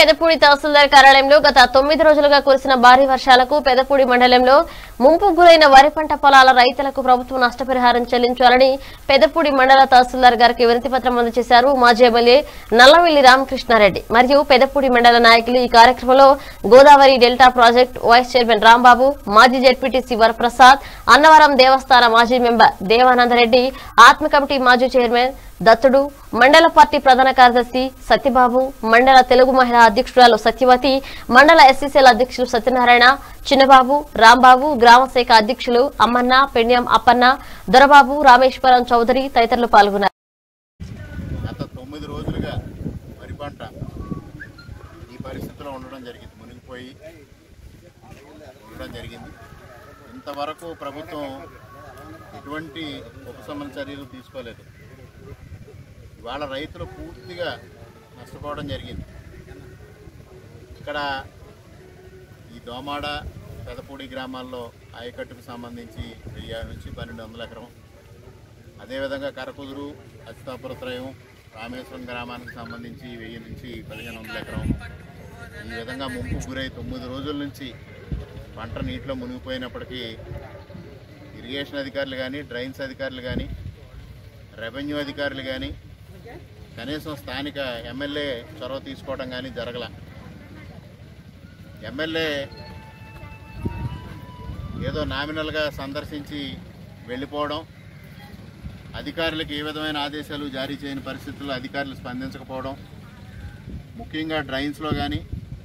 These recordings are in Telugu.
పెదపూడి తహసీల్దార్ కార్యాలయంలో గత తొమ్మిది రోజులుగా కురిసిన భారీ వర్షాలకు పెదపూడి మండలంలో ముంపు గురైన వరి పంట పొలాల రైతులకు ప్రభుత్వం నష్టపరిహారం చెల్లించాలని పెదపూడి మండల తహసీల్దార్ గారికి వినతి పత్రం అందజేశారు మాజీ ఎమ్మెల్యే నల్లవెల్లి రామకృష్ణారెడ్డి మరియు పెదపూడి మండల నాయకులు ఈ కార్యక్రమంలో Godavari delta project vice chairman Rambabu మాజీ జడ్పీటీసీ వరప్రసాద్ అన్నవరం దేవస్థాన మాజీ మెంబర్ దేవానందరెడ్డి ఆత్మ కమిటీ మాజీ చైర్మన్ దత్తుడు మండల పార్టీ ప్రధాన కార్యదర్శి సత్యబాబు మండల తెలుగు మహిళా అధ్యక్షురాలు సత్యవతి మండల ఎస్సీసీల అధ్యక్షులు సత్యనారాయణ చిన్నబాబు రాంబాబు గ్రామ శాఖ అధ్యక్షులు అమ్మన్న పెణ్యం అప్పన్న దొరబాబు రామేశ్వరం చౌదరి తదితరులు పాల్గొన్నారు గత తొమ్మిది రోజులుగా వరి పంట ఈ పరిస్థితిలో ఉండడం జరిగింది మునిగిపోయి ఉండడం జరిగింది ఇంతవరకు ప్రభుత్వం ఎటువంటి ఉపశమన చర్యలు తీసుకోలేదు ఇవాళ రైతులు పూర్తిగా నష్టపోవడం జరిగింది ఇక్కడ ఈ దోమాడ పెదపూడి గ్రామాల్లో ఆయకట్టుకు సంబంధించి వెయ్యి నుంచి పన్నెండు వందల ఎకరం అదేవిధంగా కరకుదురు అచితాపురత్రయం రామేశ్వరం గ్రామానికి సంబంధించి వెయ్యి నుంచి పదిహేను వందల ఎకరం ఈ విధంగా ముంపు గురై తొమ్మిది రోజుల నుంచి పంట నీటిలో మునిగిపోయినప్పటికీ ఇరిగేషన్ అధికారులు కానీ డ్రైన్స్ అధికారులు కానీ రెవెన్యూ అధికారులు కానీ కనీసం స్థానిక ఎమ్మెల్యే చొరవ తీసుకోవడం కానీ జరగల ఎమ్మెల్యే ఏదో నామినల్గా సందర్శించి వెళ్ళిపోవడం అధికారులకు ఏ విధమైన ఆదేశాలు జారీ చేయని పరిస్థితుల్లో అధికారులు స్పందించకపోవడం ముఖ్యంగా డ్రైన్స్లో కానీ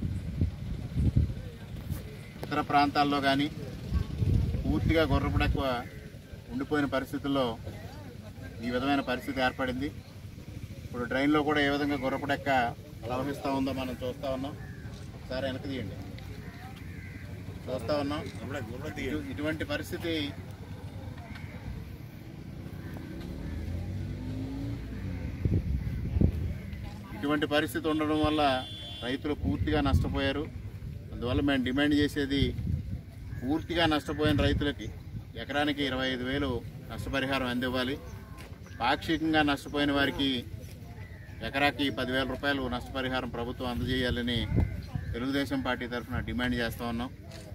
ఇతర ప్రాంతాల్లో కానీ పూర్తిగా గుర్రపుడెక్కువ ఉండిపోయిన పరిస్థితుల్లో ఈ విధమైన పరిస్థితి ఏర్పడింది ఇప్పుడు డ్రైన్లో కూడా ఏ విధంగా గుర్రపుడెక్క ప్రవహిస్తూ ఉందో మనం చూస్తూ ఉన్నాం ఒకసారి వెనక తీయండి చూస్తూ ఉన్నాం ఇటు- ఇటువంటి పరిస్థితి ఇటువంటి పరిస్థితి ఉండడం వల్ల రైతులు పూర్తిగా నష్టపోయారు అందువల్ల మేము డిమాండ్ చేసేది పూర్తిగా నష్టపోయిన రైతులకి ఎకరానికి ఇరవై ఐదు వేలు నష్టపరిహారం అందివ్వాలి పాక్షికంగా నష్టపోయిన వారికి ఎకరాకి పదివేల రూపాయలు నష్టపరిహారం ప్రభుత్వం అందజేయాలని తెలుగుదేశం పార్టీ తరఫున డిమాండ్ చేస్తూ ఉన్నాం